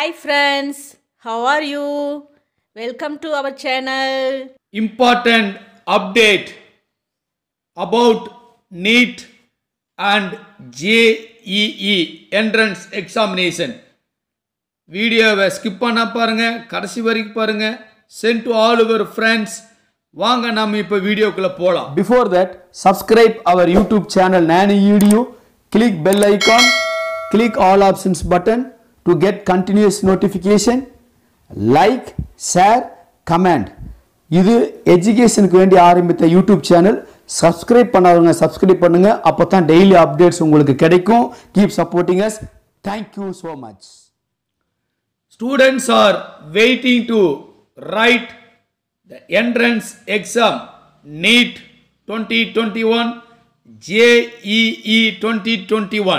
Hi friends, how are you? Welcome to our channel. important update about NEET and JEE entrance examination வீடியோவை ஸ்கிப் பண்ண பாருங்க கடைசி வரைக்கும் பாருங்க send to all your friends வாங்க நம்ம இப்போ வீடியோக்குள்ள போகலாம் Before that, subscribe our YouTube channel Nani Edu, click bell icon, click all options button to get continuous notification, like, share, comment. இது எஜுகேஷனுக்கு வேண்டி ஆரம்பித்த யூடியூப் சேனல் சப்ஸ்கிரைப் பண்ணாதவங்க சப்ஸ்கிரைப் பண்ணுங்க அப்போ தான் டெய்லி அப்டேட்ஸ் உங்களுக்கு கிடைக்கும் keep supporting us thank you so much Students are waiting to write the entrance exam NEET 2021 JEE 2021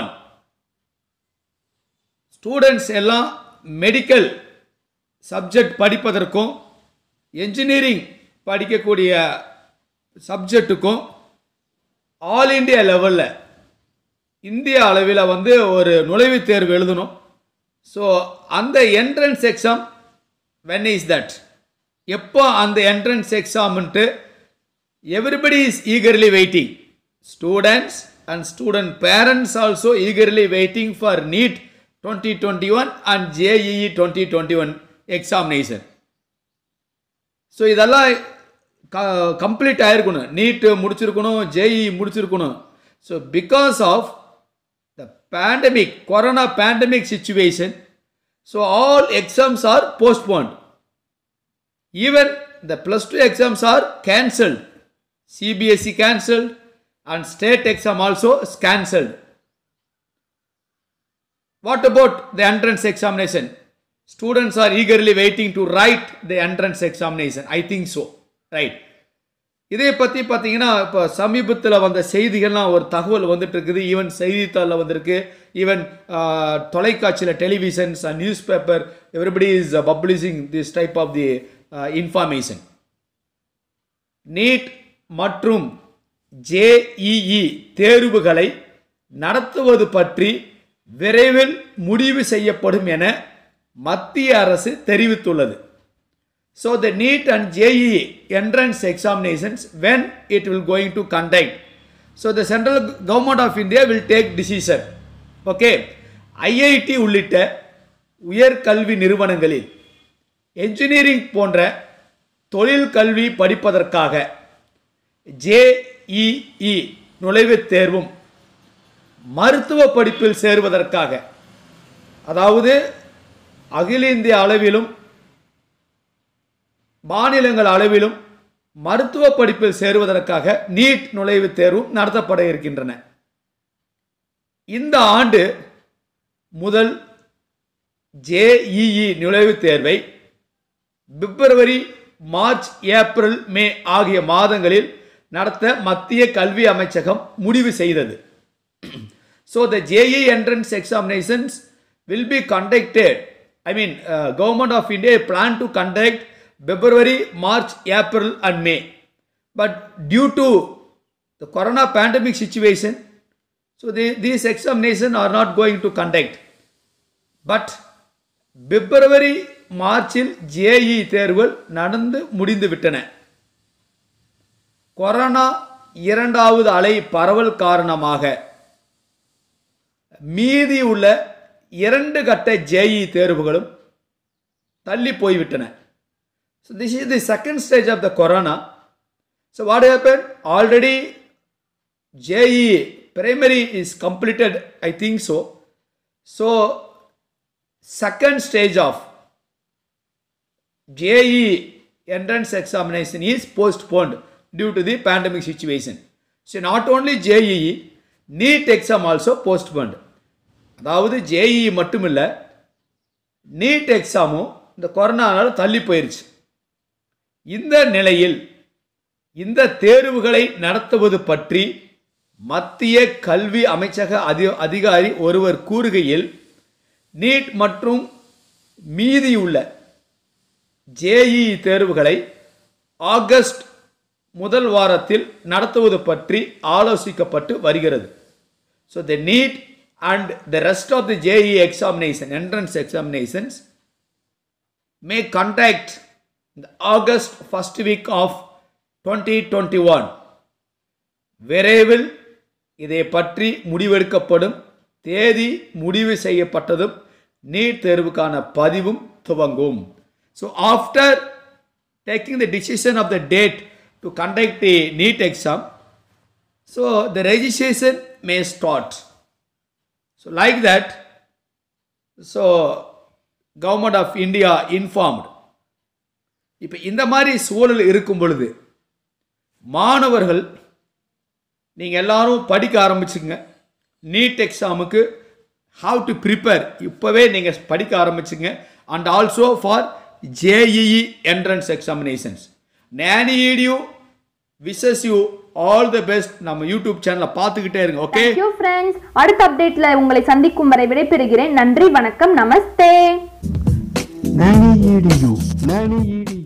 students எல்லாம் மெடிக்கல் சப்ஜெக்ட் படிப்பதற்கும் என்ஜினியரிங் படிக்கக்கூடிய சப்ஜெக்ட்டுக்கும் ஆல் இந்தியா லெவலில் இந்திய அளவில் வந்து ஒரு நுழைவுத் தேர்வு எழுதணும் ஸோ அந்த entrance exam when is that எப்போ அந்த என்ட்ரன்ஸ் எக்ஸாம்ன்ட்டு everybody is eagerly waiting students and student parents also eagerly waiting for NEET twenty twenty one and JEE twenty twenty one examination so இதெல்லாம் க கம்ப்ளீட் ஆயிருக்கணும் NEET முடிச்சிருக்கணும் JEE முடிச்சிருக்கணும் so because of the pandemic corona pandemic situation so all exams are postponed even the plus two exams are cancelled CBSE cancelled and state exam also cancelled What about the entrance examination? Students are eagerly waiting to write the entrance examination. I think so. Right. இதை பற்றி பார்த்தீங்கன்னா இப்போ சமீபத்தில் வந்த செய்திகள்லாம் ஒரு தகவல் வந்துட்டு இருக்குது ஈவன் செய்தித்தாளில் வந்திருக்கு ஈவன் தொலைக்காட்சியில் televisions and news paper everybody is publishing this type of the information NEET மற்றும் ஜேஇஇ தேர்வுகளை நடத்துவது பற்றி விரைவில் முடிவு செய்யப்படும் என மத்திய அரசு தெரிவித்துள்ளது so the NEET and JEE entrance examinations when it will going to conduct so the central government of India will take decision okay IIT உள்ளிட்ட உயர்கல்வி நிறுவனங்களில் என்ஜினியரிங் போன்ற தொழில் கல்வி படிப்பதற்காக ஜேஇஇ நுழைவுத் தேர்வும் மருத்துவ படிப்பில் சேருவதற்காக அதாவது அகில இந்திய அளவிலும் மாநிலங்கள் அளவிலும் மருத்துவ படிப்பில் சேருவதற்காக நீட் நுழைவுத் தேர்வும் நடத்தப்பட இருக்கின்றன இந்த ஆண்டு முதல் ஜேஇஇ நுழைவுத் தேர்வை பிப்ரவரி மார்ச் ஏப்ரல் மே ஆகிய மாதங்களில் நடத்த மத்திய கல்வி அமைச்சகம் முடிவு செய்தது so the JE entrance examinations will be conducted. I mean, uh, government of India plan to conduct February, March, April, and May. But due to the corona pandemic situation, so the, these examinations are not going to conduct. But பிப்ரவரி மார்ச்சில் JE தேர்வுகள் நடந்து முடிந்து விட்டன corona இரண்டாவது அலை பரவல் காரணமாக மீதி உள்ள இரண்டு கட்ட ஜேஇ தேர்வுகளும் தள்ளி போய்விட்டன so this is the second stage of the corona so what happen already JEE primary is completed I think so so second stage of JEE entrance examination is postponed due to the pandemic situation. So not only JEE, NEET exam also postponed அதாவது JEE மட்டும் இல்லை NEET எக்ஸாமும் இந்த கொரோனாவால் தள்ளி போயிருச்சு இந்த நிலையில் இந்த தேர்வுகளை நடத்துவது பற்றி மத்திய கல்வி அமைச்சக அதி அதிகாரி ஒருவர் கூறுகையில் நீட் மற்றும் மீதியுள்ள ஜேஇ தேர்வுகளை ஆகஸ்ட் முதல் வாரத்தில் நடத்துவது பற்றி ஆலோசிக்கப்பட்டு வருகிறது so the NEET and the rest of the JEE examination entrance examinations may contact the August first week of 2021. விரைவில் இதை பற்றி முடிவெடுக்கப்படும் தேதி முடிவு செய்யப்பட்டதும் நீட் தேர்வுக்கான பதிவும் துவங்கும் so after taking the decision of the date to conduct the NEET exam so the registration may start so like that so government of India informed இப்போ இந்த மாதிரி சூழல் இருக்கும் பொழுது மாணவர்கள் நீங்கள் எல்லாரும் படிக்க ஆரம்பிச்சுங்க நீட் எக்ஸாமுக்கு ஹவ் டு ப்ரிப்பேர் இப்போவே நீங்கள் படிக்க ஆரம்பிச்சுங்க and also for JEE entrance examinations நேனியூ wishes you all the best நம்ம யூடியூப் சேனலை பார்த்துக்கிட்டே இருங்க ஓகே தேங்க்யூ ஃப்ரெண்ட்ஸ் அடுத்த அப்டேட்ல உங்களை சந்திக்கும் வரை விடைபெறுகிறேன் நன்றி வணக்கம் நமஸ்தே Nani EDU. Nani EDU.